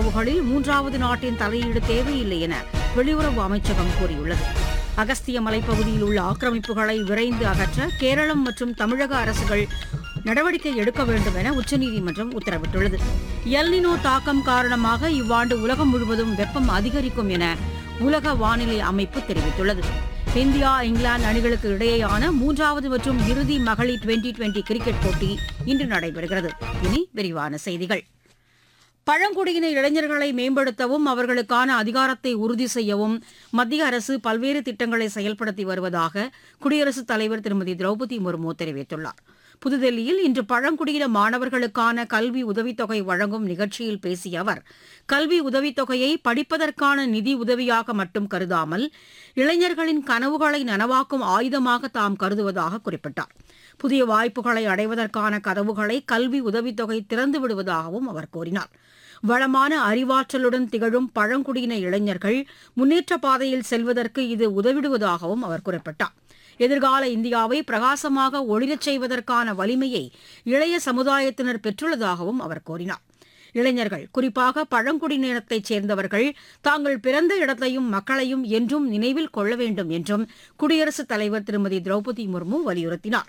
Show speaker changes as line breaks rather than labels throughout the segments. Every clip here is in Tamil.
உறவுகளில் மூன்றாவது நாட்டின் தலையீடு தேவையில்லை என வெளியுறவு அமைச்சகம் கூறியுள்ளது அகஸ்திய மலைப்பகுதியில் உள்ள ஆக்கிரமிப்புகளை விரைந்து அகற்ற கேரளம் மற்றும் தமிழக அரசுகள் நடவடிக்கை எடுக்க வேண்டும் என உச்சநீதிமன்றம் உத்தரவிட்டுள்ளது எல்னினோ தாக்கம் காரணமாக இவ்வாண்டு உலகம் முழுவதும் வெப்பம் அதிகரிக்கும் என உலக வானிலை அமைப்பு தெரிவித்துள்ளது இந்தியா இங்கிலாந்து அணிகளுக்கு இடையேயான மூன்றாவது மற்றும் இறுதி மகளிர் டுவெண்டி டுவெண்டி கிரிக்கெட் போட்டி இன்று நடைபெறுகிறது இனி விரிவான செய்திகள் பழங்குடியின இளைஞர்களை மேம்படுத்தவும் அவர்களுக்கான அதிகாரத்தை உறுதி செய்யவும் மத்திய அரசு பல்வேறு திட்டங்களை செயல்படுத்தி வருவதாக குடியரசுத் தலைவர் திருமதி திரௌபதி முர்மு தெரிவித்துள்ளார் புதுதில்லியில் இன்று பழங்குடியின மாணவர்களுக்கான கல்வி உதவித்தொகை வழங்கும் நிகழ்ச்சியில் பேசிய அவர் கல்வி உதவித்தொகையை படிப்பதற்கான நிதி உதவியாக மட்டும் கருதாமல் இளைஞர்களின் கனவுகளை நனவாக்கும் ஆயுதமாக தாம் கருதுவதாக குறிப்பிட்டார் புதிய வாய்ப்புகளை அடைவதற்கான கதவுகளை கல்வி உதவித்தொகை திறந்து விடுவதாகவும் அவர் கூறினார் வளமான அறிவாற்றலுடன் திகழும் பழங்குடியின இளைஞர்கள் முன்னேற்ற பாதையில் செல்வதற்கு இது உதவிடுவதாகவும் அவர் குறிப்பிட்டார் எதிர்கால இந்தியாவை பிரகாசமாக ஒளிரச் செய்வதற்கான வலிமையை இளைய சமுதாயத்தினர் பெற்றுள்ளதாகவும் அவர் கூறினார் இளைஞர்கள் குறிப்பாக பழங்குடியினத்தைச் சேர்ந்தவர்கள் தாங்கள் பிறந்த இடத்தையும் மக்களையும் என்றும் நினைவில் கொள்ள வேண்டும் என்றும் குடியரசுத் தலைவர் திருமதி திரௌபதி முர்மு வலியுறுத்தினார்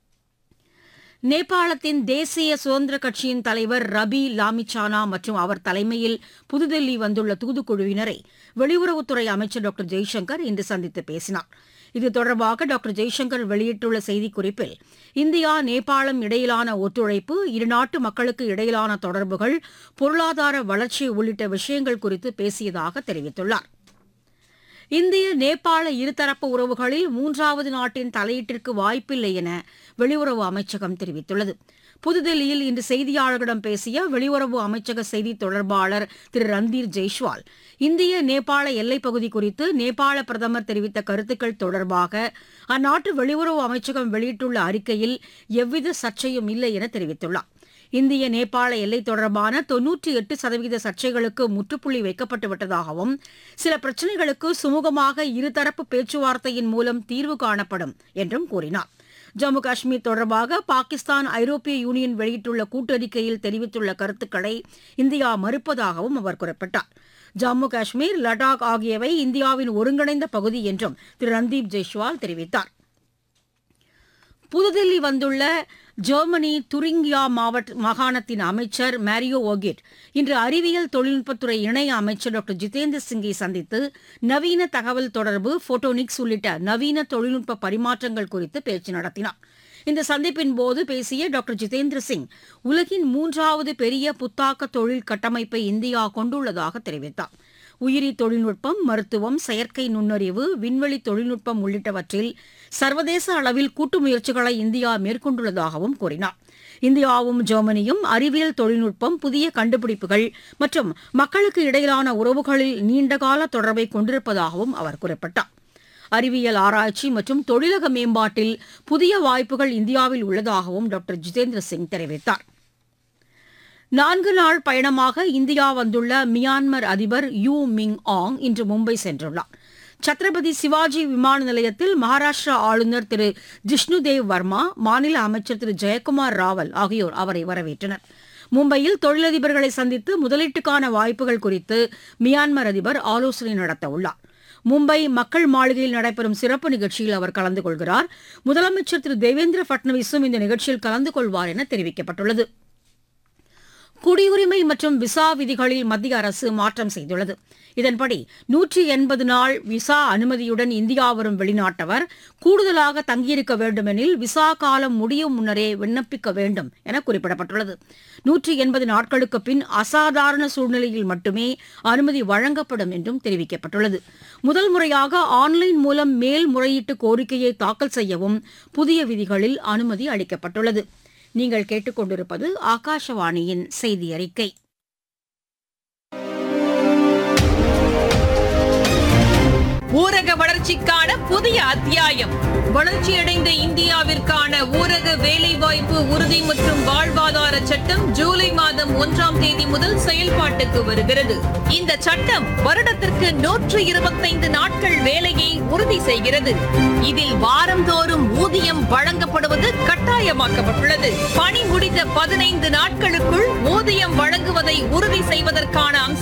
நேபாளத்தின் தேசிய சுதந்திர கட்சியின் தலைவர் ரபி லாமிச்சானா மற்றும் அவர் தலைமையில் புதுதில்லி வந்துள்ள தூதுக்குழுவினரை வெளியுறவுத்துறை அமைச்சர் டாக்டர் ஜெய்சங்கர் இன்று சந்தித்து பேசினார் இது தொடர்பாக டாக்டர் ஜெய்சங்கர் வெளியிட்டுள்ள செய்திக்குறிப்பில் இந்தியா நேபாளம் இடையிலான ஒத்துழைப்பு இருநாட்டு மக்களுக்கு இடையிலான தொடர்புகள் பொருளாதார வளர்ச்சி உள்ளிட்ட விஷயங்கள் குறித்து பேசியதாக தெரிவித்துள்ளார் இந்திய நேபாள இருதரப்பு உறவுகளில் மூன்றாவது நாட்டின் தலையீட்டிற்கு வாய்ப்பில்லை என வெளியுறவு அமைச்சகம் தெரிவித்துள்ளது புதுதில்லியில் இன்று செய்தியாளர்களிடம் பேசிய வெளியுறவு அமைச்சக செய்தித் தொடர்பாளர் திரு ரந்தீர் ஜெய்ஷ்வால் இந்திய நேபாள எல்லைப் பகுதி குறித்து நேபாள பிரதமர் தெரிவித்த கருத்துக்கள் தொடர்பாக அந்நாட்டு வெளியுறவு அமைச்சகம் வெளியிட்டுள்ள அறிக்கையில் எவ்வித சர்ச்சையும் இல்லை என தெரிவித்துள்ளார் இந்திய நேபாள எல்லை தொடர்பான தொன்னூற்றி எட்டு சதவீத சர்ச்சைகளுக்கு முற்றுப்புள்ளி வைக்கப்பட்டு விட்டதாகவும் சில பிரச்சினைகளுக்கு சுமூகமாக இருதரப்பு பேச்சுவார்த்தையின் மூலம் தீர்வு காணப்படும் என்றும் கூறினார் ஜம்மு காஷ்மீர் தொடர்பாக பாகிஸ்தான் ஐரோப்பிய யூனியன் வெளியிட்டுள்ள கூட்டறிக்கையில் தெரிவித்துள்ள கருத்துக்களை இந்தியா மறுப்பதாகவும் அவர் குறிப்பிட்டார் ஜம்மு காஷ்மீர் லடாக் ஆகியவை இந்தியாவின் ஒருங்கிணைந்த பகுதி என்றும் திரு ரந்தீப் ஜெய்ஷ்வால் தெரிவித்தார் புதுதில்லி வந்துள்ள ஜெர்மனி துரிங்கியா மாவட்ட மாகாணத்தின் அமைச்சர் மேரியோ ஓகிட் இன்று அறிவியல் தொழில்நுட்பத்துறை இணை அமைச்சர் டாக்டர் ஜிதேந்திர சிங்கை சந்தித்து நவீன தகவல் தொடர்பு போட்டோனிக்ஸ் உள்ளிட்ட நவீன தொழில்நுட்ப பரிமாற்றங்கள் குறித்து பேச்சு நடத்தினார் இந்த சந்திப்பின் போது பேசிய டாக்டர் ஜிதேந்திர சிங் உலகின் மூன்றாவது பெரிய புத்தாக்க தொழில் கட்டமைப்பை இந்தியா கொண்டுள்ளதாக தெரிவித்தார் உயிரி தொழில்நுட்பம் மருத்துவம் செயற்கை நுண்ணறிவு விண்வெளி தொழில்நுட்பம் உள்ளிட்டவற்றில் சர்வதேச அளவில் கூட்டு முயற்சிகளை இந்தியா மேற்கொண்டுள்ளதாகவும் கூறினார் இந்தியாவும் ஜெர்மனியும் அறிவியல் தொழில்நுட்பம் புதிய கண்டுபிடிப்புகள் மற்றும் மக்களுக்கு இடையிலான உறவுகளில் நீண்டகால தொடர்பை கொண்டிருப்பதாகவும் அவர் குறிப்பிட்டார் அறிவியல் ஆராய்ச்சி மற்றும் தொழிலக மேம்பாட்டில் புதிய வாய்ப்புகள் இந்தியாவில் உள்ளதாகவும் டாக்டர் ஜிதேந்திர சிங் தெரிவித்தார் நான்கு நாள் பயணமாக இந்தியா வந்துள்ள மியான்மர் அதிபர் யூ மிங் ஆங் இன்று மும்பை சென்றுள்ளார் சத்ரபதி சிவாஜி விமான நிலையத்தில் மகாராஷ்டிரா ஆளுநர் திரு ஜிஷ்ணுதேவ் வர்மா மாநில அமைச்சர் திரு ஜெயக்குமார் ராவல் ஆகியோர் அவரை வரவேற்றனர் மும்பையில் தொழிலதிபர்களை சந்தித்து முதலீட்டுக்கான வாய்ப்புகள் குறித்து மியான்மர் அதிபர் ஆலோசனை நடத்த உள்ளார் மும்பை மக்கள் மாளிகையில் நடைபெறும் சிறப்பு நிகழ்ச்சியில் அவர் கலந்து கொள்கிறார் முதலமைச்சர் திரு தேவேந்திர பட்னவிஸும் இந்த நிகழ்ச்சியில் கலந்து கொள்வார் என தெரிவிக்கப்பட்டுள்ளது குடியுரிமை மற்றும் விசா விதிகளில் மத்திய அரசு மாற்றம் செய்துள்ளது இதன்படி நூற்றி எண்பது நாள் விசா அனுமதியுடன் இந்தியா வரும் வெளிநாட்டவர் கூடுதலாக தங்கியிருக்க வேண்டுமெனில் விசா காலம் முடியும் முன்னரே விண்ணப்பிக்க வேண்டும் என குறிப்பிடப்பட்டுள்ளது நூற்றி எண்பது நாட்களுக்கு பின் அசாதாரண சூழ்நிலையில் மட்டுமே அனுமதி வழங்கப்படும் என்றும் தெரிவிக்கப்பட்டுள்ளது முதல் முறையாக ஆன்லைன் மூலம் மேல்முறையீட்டு கோரிக்கையை தாக்கல் செய்யவும் புதிய விதிகளில் அனுமதி அளிக்கப்பட்டுள்ளது நீங்கள் கேட்டுக்கொண்டிருப்பது ஆகாஷவாணியின் செய்தி அறிக்கை
ஊரக வளர்ச்சிக்கான புதிய அத்தியாயம் வளர்ச்சியடைந்த இந்தியாவிற்கான ஊரக வேலைவாய்ப்பு உறுதி மற்றும் வாழ்வாதார சட்டம் ஜூலை மாதம் ஒன்றாம் தேதி முதல் செயல்பாட்டுக்கு வருகிறது இந்த சட்டம் வருடத்திற்கு நூற்று இருபத்தைந்து நாட்கள் வேலையை உறுதி செய்கிறது இதில் வாரந்தோறும் ஊதியம் வழங்கப்படுவது கட்டாயமாக்கப்பட்டுள்ளது பணி முடிந்த பதினைந்து நாட்களுக்குள் ஊதியம் வழங்குவதை உறுதி செய்வதற்கான அம்சம்